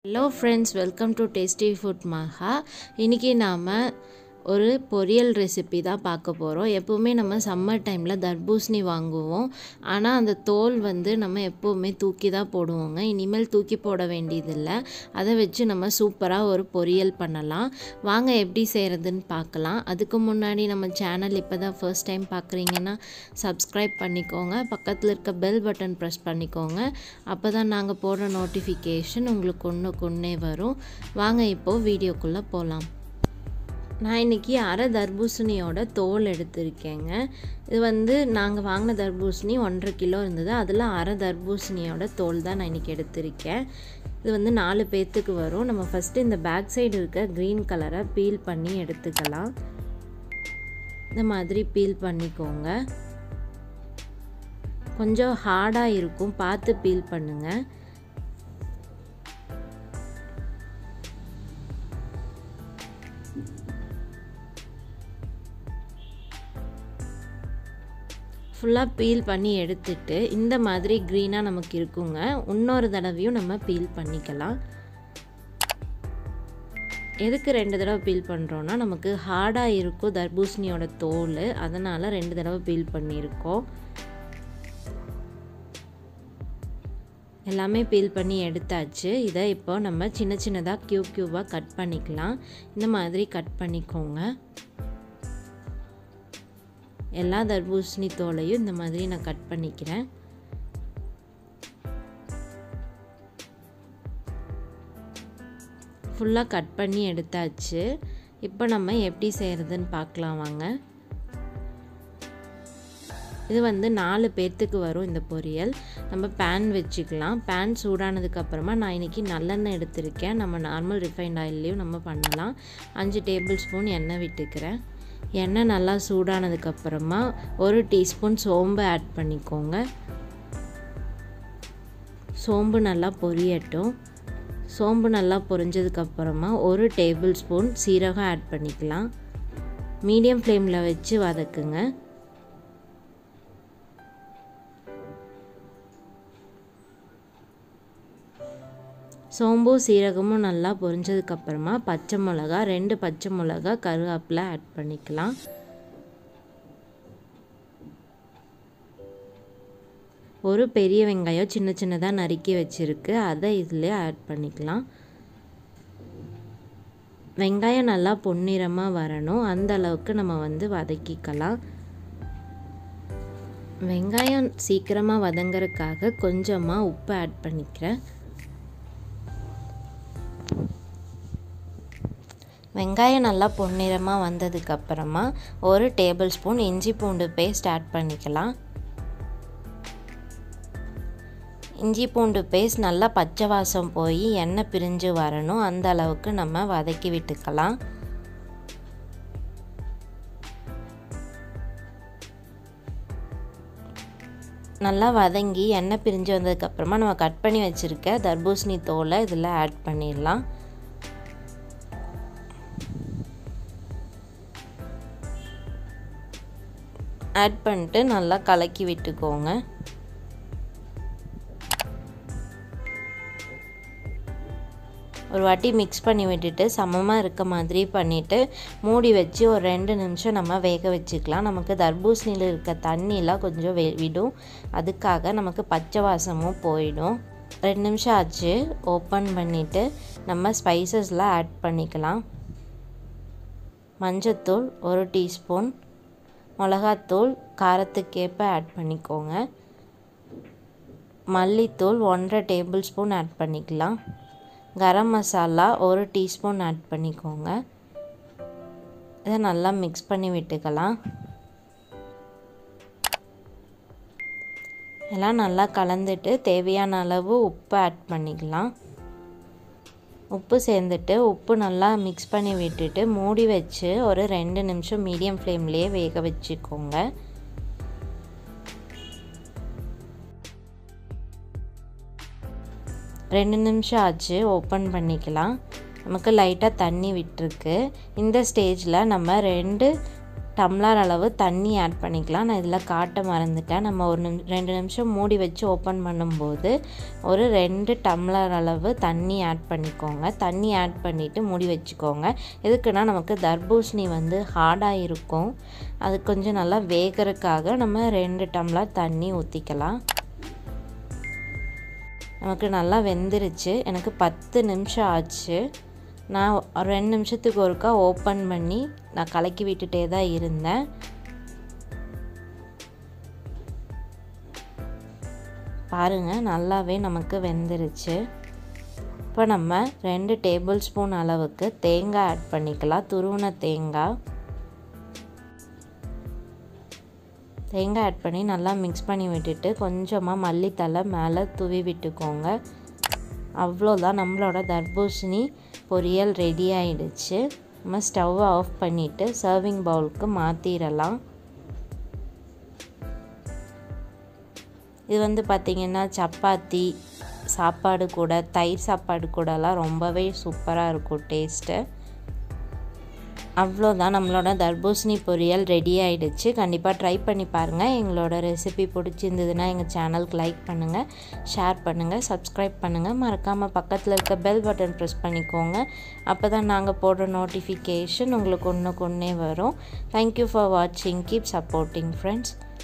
hello friends welcome to tasty food Maha இன்றைக்கி நாம் ஒரு பொரியல் ரெசிபி தான் பார்க்க போகிறோம் எப்போவுமே நம்ம சம்மர் டைமில் தர்பூசணி வாங்குவோம் ஆனால் அந்த தோல் வந்து நம்ம எப்போவுமே தூக்கி தான் போடுவோங்க இனிமேல் தூக்கி போட வேண்டியதில்லை அதை வச்சு நம்ம சூப்பராக ஒரு பொரியல் பண்ணலாம் வாங்க எப்படி செய்கிறதுன்னு பார்க்கலாம் அதுக்கு முன்னாடி நம்ம சேனல் இப்போ தான் ஃபர்ஸ்ட் டைம் பார்க்குறீங்கன்னா சப்ஸ்கிரைப் பண்ணிக்கோங்க பக்கத்தில் இருக்க பெல் பட்டன் ப்ரெஸ் பண்ணிக்கோங்க அப்போ தான் நாங்கள் போடுற நோட்டிஃபிகேஷன் உங்களுக்கு ஒன்று கொன்னே வரும் வாங்க இப்போது வீடியோக்குள்ளே போகலாம் நான் இன்றைக்கி அரை தர்பூசணியோட தோல் எடுத்திருக்கேங்க இது வந்து நாங்கள் வாங்கின தர்பூசணி ஒன்றரை கிலோ இருந்தது அதில் அரை தர்பூசணியோட தோல் தான் நான் இன்றைக்கி எடுத்திருக்கேன் இது வந்து நாலு பேர்த்துக்கு வரும் நம்ம ஃபஸ்ட்டு இந்த பேக் சைடு இருக்க க்ரீன் கலரை பீல் பண்ணி எடுத்துக்கலாம் இந்த மாதிரி பீல் பண்ணிக்கோங்க கொஞ்சம் ஹார்டாக இருக்கும் பார்த்து பீல் பண்ணுங்கள் ஃபுல்லாக பீல் பண்ணி எடுத்துட்டு இந்த மாதிரி க்ரீனாக நமக்கு இருக்குங்க இன்னொரு தடவையும் நம்ம பீல் பண்ணிக்கலாம் எதுக்கு ரெண்டு தடவை பீல் பண்ணுறோன்னா நமக்கு ஹார்டாக இருக்கும் தர்பூசணியோட தோல் அதனால் ரெண்டு தடவை பீல் பண்ணியிருக்கோம் எல்லாமே பீல் பண்ணி எடுத்தாச்சு இதை இப்போ நம்ம சின்ன சின்னதாக க்யூப் க்யூபாக கட் பண்ணிக்கலாம் இந்த மாதிரி கட் பண்ணிக்கோங்க எல்லா தர்பூசணி தோலையும் இந்த மாதிரி நான் கட் பண்ணிக்கிறேன் ஃபுல்லாக கட் பண்ணி எடுத்தாச்சு இப்போ நம்ம எப்படி செய்கிறதுன்னு பார்க்கலாம் வாங்க இது வந்து நாலு பேர்த்துக்கு வரும் இந்த பொரியல் நம்ம பேன் வச்சுக்கலாம் பேன் சூடானதுக்கப்புறமா நான் இன்றைக்கி நல்லெண்ணெய் எடுத்திருக்கேன் நம்ம நார்மல் ரிஃபைண்ட் ஆயில்லையும் நம்ம பண்ணலாம் அஞ்சு டேபிள் ஸ்பூன் எண்ணெய் விட்டுக்கிறேன் எண்ணெய் நல்லா சூடானதுக்கப்புறமா ஒரு டீஸ்பூன் சோம்பு ஆட் பண்ணிக்கோங்க சோம்பு நல்லா பொரியட்டும் சோம்பு நல்லா பொரிஞ்சதுக்கப்புறமா ஒரு டேபிள் ஸ்பூன் சீரகம் ஆட் பண்ணிக்கலாம் மீடியம் ஃப்ளேமில் வச்சு வதக்குங்க சோம்பும் சீரகமும் நல்லா பொரிஞ்சதுக்கப்புறமா பச்சை மிளகா ரெண்டு பச்சை மிளகா கருவேப்பிலை ஆட் பண்ணிக்கலாம் ஒரு பெரிய வெங்காயம் சின்ன சின்னதாக நறுக்கி வச்சுருக்கு அதை இதில் ஆட் பண்ணிக்கலாம் வெங்காயம் நல்லா பொன்னிறமாக வரணும் அந்த அளவுக்கு நம்ம வந்து வதக்கிக்கலாம் வெங்காயம் சீக்கிரமாக வதங்கறதுக்காக கொஞ்சமாக உப்பு ஆட் பண்ணிக்கிறேன் வெங்காயம் நல்லா பொன்னிறமாக வந்ததுக்கப்புறமா ஒரு டேபிள் ஸ்பூன் இஞ்சி பூண்டு பேஸ்ட் ஆட் பண்ணிக்கலாம் இஞ்சி பூண்டு பேஸ்ட் நல்லா பச்சை வாசம் போய் எண்ணெய் பிரிஞ்சு வரணும் அந்த அளவுக்கு நம்ம வதக்கி விட்டுக்கலாம் நல்லா வதங்கி எண்ணெய் பிரிஞ்சு வந்ததுக்கப்புறமா நம்ம கட் பண்ணி வச்சுருக்க தர்பூசணி தோலை இதில் ஆட் பண்ணிடலாம் ஆட் பண்ணிட்டு நல்லா கலக்கி விட்டுக்கோங்க ஒரு வாட்டி மிக்ஸ் பண்ணி விட்டுட்டு சமமாக இருக்க மாதிரி பண்ணிவிட்டு மூடி வச்சு ஒரு ரெண்டு நிமிஷம் நம்ம வேக வச்சுக்கலாம் நமக்கு தர்பூசணியில் இருக்க தண்ணியெலாம் கொஞ்சம் வே விடும் அதுக்காக நமக்கு பச்சை வாசமும் போயிடும் ரெண்டு நிமிஷம் ஆச்சு ஓப்பன் பண்ணிவிட்டு நம்ம ஸ்பைசஸ்லாம் ஆட் பண்ணிக்கலாம் மஞ்சத்தூள் ஒரு டீஸ்பூன் மிளகாத்தூள் காரத்துக்கேற்ப ஆட் பண்ணிக்கோங்க மல்லித்தூள் ஒன்றரை டேபிள் ஸ்பூன் ஆட் பண்ணிக்கலாம் கரம் மசாலா ஒரு டீஸ்பூன் ஆட் பண்ணிக்கோங்க இதை நல்லா மிக்ஸ் பண்ணி விட்டுக்கலாம் எல்லாம் நல்லா கலந்துட்டு தேவையான அளவு உப்பு ஆட் பண்ணிக்கலாம் உப்பு சேர்ந்துட்டு உப்பு நல்லா மிக்ஸ் பண்ணி விட்டுட்டு மூடி வச்சு ஒரு ரெண்டு நிமிஷம் மீடியம் ஃப்ளேம்லேயே வேக வச்சுக்கோங்க ரெண்டு நிமிஷம் ஆச்சு ஓப்பன் பண்ணிக்கலாம் நமக்கு லைட்டாக தண்ணி விட்டுருக்கு இந்த ஸ்டேஜில் நம்ம ரெண்டு டம்ளர் அளவு தண்ணி ஆட் பண்ணிக்கலாம் நான் இதில் காட்ட மறந்துட்டேன் நம்ம ஒரு நிமி ரெண்டு நிமிஷம் மூடி வச்சு ஓப்பன் பண்ணும்போது ஒரு ரெண்டு டம்ளர் அளவு தண்ணி ஆட் பண்ணிக்கோங்க தண்ணி ஆட் பண்ணிவிட்டு மூடி வச்சுக்கோங்க எதுக்குன்னா நமக்கு தர்பூசணி வந்து ஹார்டாக இருக்கும் அது கொஞ்சம் நல்லா வேகிறதுக்காக நம்ம ரெண்டு டம்ளர் தண்ணி ஊற்றிக்கலாம் நமக்கு நல்லா வெந்துருச்சு எனக்கு பத்து நிமிஷம் ஆச்சு நான் ஒரு ரெண்டு நிமிஷத்துக்கு ஒருக்கா ஓப்பன் பண்ணி நான் கலக்கி விட்டுட்டே தான் இருந்தேன் பாருங்கள் நல்லாவே நமக்கு வெந்துருச்சு இப்போ நம்ம ரெண்டு டேபிள் ஸ்பூன் அளவுக்கு தேங்காய் ஆட் பண்ணிக்கலாம் துருவின தேங்காய் தேங்காய் ஆட் பண்ணி நல்லா மிக்ஸ் பண்ணி விட்டுட்டு கொஞ்சமாக மல்லித்தலை மேலே தூவி விட்டுக்கோங்க அவ்வளோதான் நம்மளோட தர்பூசணி பொரியல் ரெடி ஆயிடுச்சு நம்ம ஸ்டவ்வை ஆஃப் பண்ணிவிட்டு சர்விங் பவுலுக்கு மாற்றிடலாம் இது வந்து பார்த்திங்கன்னா சப்பாத்தி சாப்பாடு கூட தயிர் சாப்பாடு கூடலாம் ரொம்பவே சூப்பராக இருக்கும் டேஸ்ட்டு அவ்வளோதான் நம்மளோட தர்பூசணி பொரியல் ரெடி ஆகிடுச்சு கண்டிப்பாக ட்ரை பண்ணி பாருங்கள் எங்களோட ரெசிபி பிடிச்சிருந்ததுன்னா எங்கள் சேனலுக்கு லைக் பண்ணுங்கள் ஷேர் பண்ணுங்கள் சப்ஸ்கிரைப் பண்ணுங்கள் மறக்காமல் பக்கத்தில் இருக்க பெல் பட்டன் ப்ரெஸ் பண்ணிக்கோங்க அப்போ தான் நாங்கள் போடுற நோட்டிஃபிகேஷன் உங்களுக்கு ஒன்றுக்கு ஒன்றே வரும் தேங்க்யூ ஃபார் வாட்சிங் கீப் சப்போர்ட்டிங் ஃப்ரெண்ட்ஸ்